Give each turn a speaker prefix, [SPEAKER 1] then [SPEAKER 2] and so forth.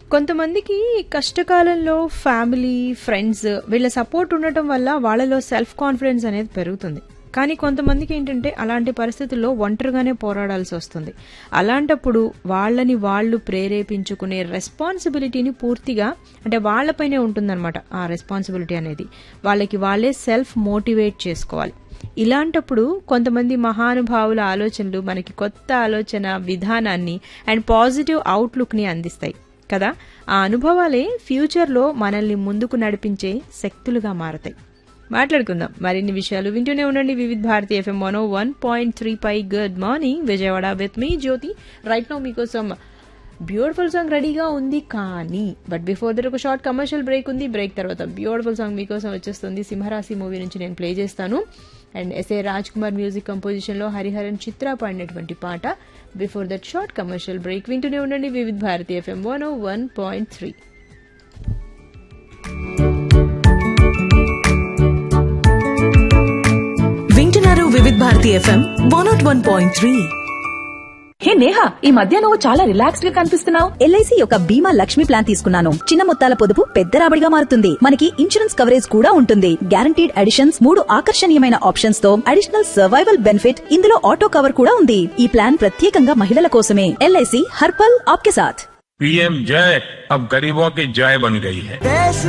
[SPEAKER 1] కొంతమందికి కష్టకాలంలో family friends వీళ్ళ సపోర్ట్ ఉండటం వల్ల వాళ్ళలో సెల్ఫ్ కాన్ఫిడెన్స్ అనేది పెరుగుతుంది కానీ కొంతమందికి ఏంటంటే అలాంటి పరిస్థితుల్లో ఒంటరిగానే పోరాడాల్సి వస్తుంది అలాంటప్పుడు వాళ్ళని వాళ్ళు ప్రేరేపించుకునే రెస్పాన్సిబిలిటీని పూర్తిగా అంటే వాళ్ళపైనే ఉంటుందన్నమాట ఆ రెస్పాన్సిబిలిటీ అనేది వాళ్ళకి వాళ్ళే సెల్ఫ్ మోటివేట్ చేసుకోవాలి ఇలాంటప్పుడు కొంతమంది మహానుభావుల ఆలోచనలు మనకి కొత్త ఆలోచన విధానాన్ని అండ్ పాజిటివ్ అవుట్లుక్ని అందిస్తాయి కదా ఆ అనుభవాలే ఫ్యూచర్లో మనల్ని ముందుకు నడిపించే శక్తులుగా మారతాయి మాట్లాడుకుందాం మరిన్ని విషయాలు వింటూనే ఉండండి Vividh Bharati FM one one point three పై గుడ్ మార్నింగ్ విజయవాడ విత్ మీ జ్యోతి రైట్ నో మీకోసం బ్యూటిఫుల్ సాంగ్ రెడీగా ఉంది కానీ బట్ బిఫోర్ దర్ ఒక షార్ట్ కమర్షియల్ బ్రేక్ ఉంది బ్రేక్ తర్వాత బ్యూటిఫుల్ సాంగ్ మీకోసం వచ్చేస్తుంది సింహరాశి మూవీ నుంచి నేను ప్లే చేస్తాను and SA Raj Kumar music composition లో హరిహరన్ చిత్ర పాడినటువంటి పాట before that short commercial break వింటూనే ఉండండి Vividh Bharati FM one one point three
[SPEAKER 2] వింటున్నారు Vividh Bharati FM one nought one point three
[SPEAKER 3] hey Neha ఈ మధ్య నువ్వు చాలా రిలాక్స్డ్ గా కనిపిస్తున్నావు
[SPEAKER 4] ఎల్ఐసి యొక్క బీమా లక్ష్మి ప్లాన్ తీసుకున్నాను చిన్న మొత్తాల పొదుపు పెద్ద రాబడిగా మారుతుంది మనకి ఇన్సూరెన్స్ కవరేజ్ కూడా ఉంటుంది గ్యారంటీడ్ అడిషన్స్ మూడు ఆకర్షణీయమైన ఆప్షన్స్ తో అడిషనల్ సర్వైవల్ బెనిఫిట్ ఇందులో ఆటో కవర్ కూడా ఉంది ఈ ప్లాన్ ప్రత్యేకంగా మహిళల కోసమే ఎల్ఐసి హర్పల్ ఆప్కే సాథ్
[SPEAKER 5] पीएम जय अब गरीबों की जय बन गई है